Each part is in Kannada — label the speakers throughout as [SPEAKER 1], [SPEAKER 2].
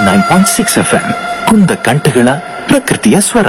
[SPEAKER 1] nine point six F M ಕುಂದ ಕಂಠಗಳ ಪ್ರಕೃತಿಯ ಸ್ವರ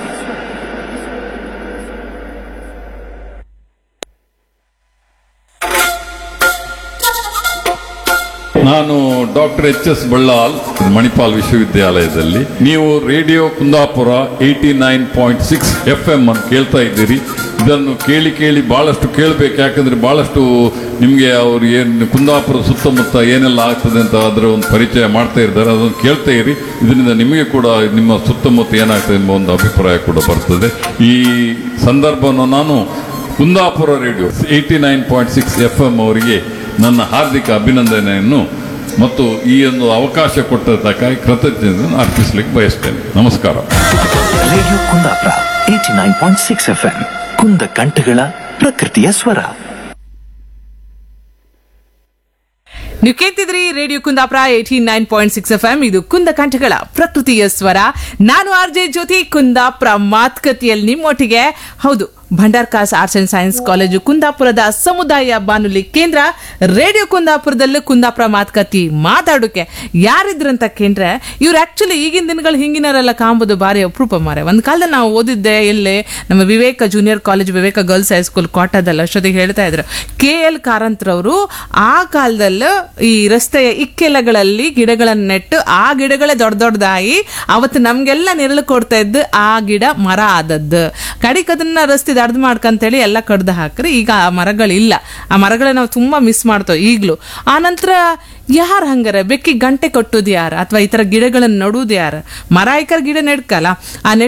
[SPEAKER 2] ನಾನು doctor H S Ballal Manipal ವಿಶ್ವವಿದ್ಯಾಲಯದಲ್ಲಿ ನೀವು radio Kundapura eighty nine point six F M ಅನ್ನು ಕೇಳ್ತಾ ಇದ್ದೀರಿ ಇದನ್ನು ಕೇಳಿ ಕೇಳಿ ಬಹಳಷ್ಟು ಕೇಳಬೇಕು ಯಾಕಂದ್ರೆ ಬಹಳಷ್ಟು ನಿಮಗೆ ಅವರು ಏನು ಕುಂದಾಪುರ ಸುತ್ತಮುತ್ತ ಏನೆಲ್ಲ ಆಗ್ತದೆ ಅಂತ ಅದರ ಒಂದು ಪರಿಚಯ ಮಾಡ್ತಾ ಇದ್ದಾರೆ ಅದನ್ನು ಕೇಳ್ತಾ ಇರಿ ಇದರಿಂದ ನಿಮಗೆ ಕೂಡ ನಿಮ್ಮ ಸುತ್ತಮುತ್ತ ಏನಾಗ್ತದೆ ಎಂಬ ಒಂದು ಅಭಿಪ್ರಾಯ ಕೂಡ ಬರ್ತದೆ ಈ ಸಂದರ್ಭವನ್ನು ನಾನು Kundapura radio eighty nine point six F M ಅವರಿಗೆ ನನ್ನ ಹಾರ್ದಿಕ ಅಭಿನಂದನೆಯನ್ನು ಮತ್ತು ಈ ಒಂದು ಅವಕಾಶ ಕೊಟ್ಟದ್ದಕ್ಕಾಗಿ ಕೃತಜ್ಞತೆಯನ್ನು ಅರ್ಪಿಸಲಿಕ್ಕೆ ಬಯಸ್ತೇನೆ ನಮಸ್ಕಾರ
[SPEAKER 1] radio Kundapura eighty nine point six F M ಕುಂದ ಕಂಠಗಳ ಪ್ರಕೃತಿಯ ಸ್ವರ
[SPEAKER 3] ನೀವು ಕೇಳ್ತಿದ್ರಿ radio Kundapura eighty nine point six F M ಇದು ಕುಂದ ಕಂಠಗಳ ಪ್ರಕೃತಿಯ ಸ್ವರ ನಾನು ಆರ್ ಜೆ ಜ್ಯೋತಿ ಕುಂದಾಪುರ ಮಾತುಕತೆಯಲ್ಲಿ ನಿಮ್ಮೊಟ್ಟಿಗೆ ಹೌದು Bhandarkars arts and science college ಕುಂದಾಪುರದ ಸಮುದಾಯ ಬಾನುಲಿ ಕೇಂದ್ರ ರೇಡಿಯೋ ಕುಂದಾಪುರದಲ್ಲೂ ಕುಂದಾಪುರ ಮಾತುಕತೆ ಮಾತಾಡೋಕೆ ಯಾರಿದ್ರಂತ ಕೇಂದ್ರೆ ಇವ್ರು ಆಕ್ಚುಲಿ ಈಗಿನ ದಿನಗಳು ಹಿಂಗಿನವರೆಲ್ಲ ಕಾಂಬೋದು ಬಾರಿ ಅಪರೂಪ ಮಾರೆ ಒಂದು ಕಾಲದಲ್ಲಿ ನಾವು ಓದಿದ್ದೆ ಎಲ್ಲೇ ನಮ್ಮ Viveka junior college Viveka girls high school ಕೋಟದಲ್ಲಿ ಅಷ್ಟೊತ್ತಿಗೆ ಹೇಳ್ತಾ ಇದ್ರು ಕೆ ಎಲ್ ಕಾರಂತ್ರವರು ಆ ಕಾಲದಲ್ಲೂ ಈ ರಸ್ತೆಯ ಇಕ್ಕೆಲಗಳಲ್ಲಿ ಗಿಡಗಳನ್ನು ನೆಟ್ಟು ಆ ಗಿಡಗಳೇ ದೊಡ್ಡ ದೊಡ್ಡದಾಗಿ ಅವತ್ತು ನಮ್ಗೆಲ್ಲ ನೆರಳು ಕೊಡ್ತಾ ಇದ್ದು ಆ ಗಿಡ ಮರ ಆದದ್ದು ಕಡಿಕ್ ಅದನ್ನ ರಸ್ತೆ ದಡ್ದು ಮಾಡ್ಕಂತೇಳಿ ಎಲ್ಲ ಕಡ್ದು ಹಾಕ್ರಿ ಈಗ ಆ ಮರಗಳಿಲ್ಲ ಆ ಮರಗಳನ್ನ ನಾವು ತುಂಬಾ ಮಿಸ್ ಮಾಡ್ತೇವೆ ಈಗಲೂ ಆನಂತರ ಯಾರು ಹಂಗಾರೆ ಬೆಕ್ಕಿ ಗಂಟೆ ಕಟ್ಟೋದು ಯಾರು ಅಥವಾ ಈ ತರ ಗಿಡಗಳನ್ನ ನಡುವುದು ಯಾರು ಮರ ಐಕರ್ ಗಿಡ ನೆಡ್ಕಲ್ಲ ಆ ನೆಟ್